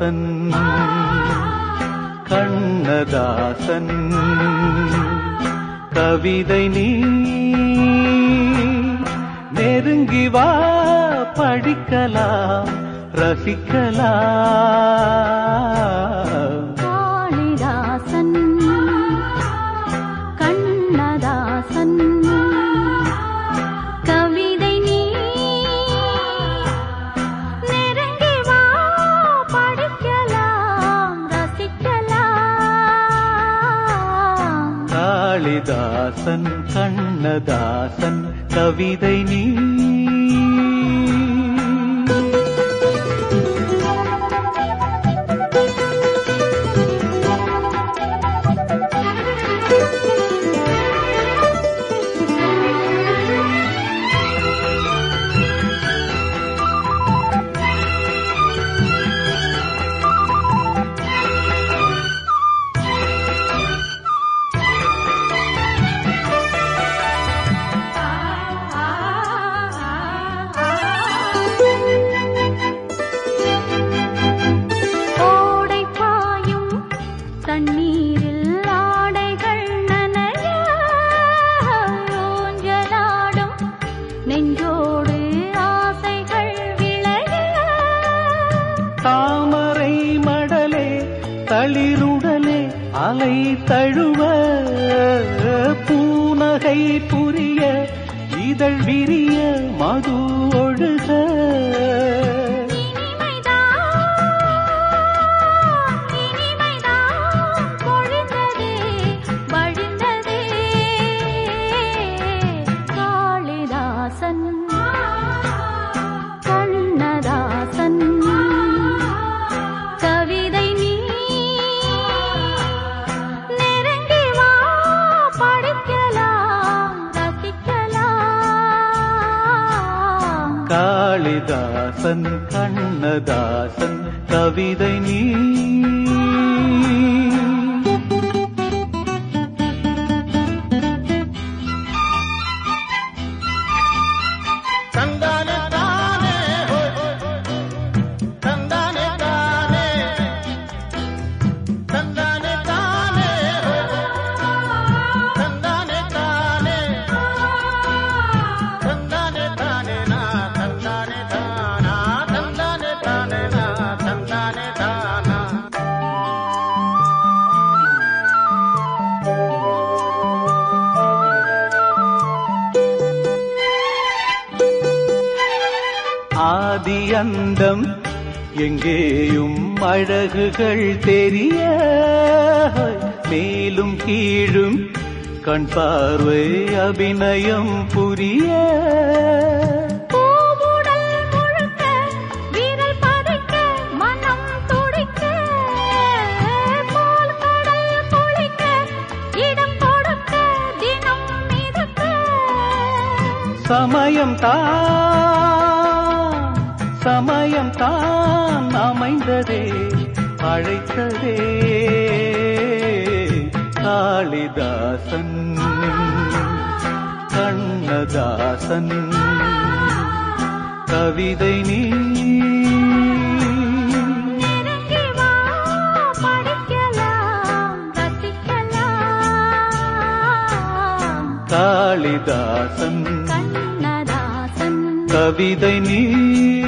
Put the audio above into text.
காளிதாசன் கண்ணதாசன் கவிதை நீ நெருங்கி வா படிக்கலாம் ரசிக்கலாம் காளிதாசன் கண்ணதாசன் கவிதை நீ நெருங்கி வா படிக்கலாம் ரசிக்கலாம் காளிதாசன் கண்ணதாசன் கவிதை நீ ஓடை பாயும் தண்ணீரில் ஆடைகள் நனைய ஊஞ்சலாடும் நெஞ்சோடு ஆசைகள் விளைய தாமரை மடலே தளிருடலே அலை தழுவ பூனகை புரிய இதழ் விரிய மது ஒழுக இனிமைதான் இனிமைதான் பொழிந்ததே வழிந்ததே காளிதாசன் கண்ணதாசன் கவிதை நீ நெருங்கி வா படிக்கலாம் ரசிக்கலாம் காளிதாசன் கண்ணதாசன் கவிதை நீ தந்தானே தானே தந்தானே தானே தந்தானே தானே தந்தானே தானே தந்தானே தானே நா தந்தானே தானா தந்தானே தானே நா தந்தானே தானா ஆதி அந்தம் எங்கேயும் அழகுகள் தெரிய மேலும் கீழும் கண் பார்வை அபிநயம் புரிய பூவுடல் முழுக்க விரல் பதிக்க மனம் துடிக்க போல் கடல் குளிக்க இடம் கொடுக்க தினம் மிதக்க சமயம் தான் சமயம் தான் அமைந்ததே அழைத்ததே காளிதாசன் கண்ணதாசன் கவிதை நீ நெருங்கி வா படிக்கலாம் ரசிக்கலாம் காளிதாசன் கண்ணதாசன் கவிதை நீ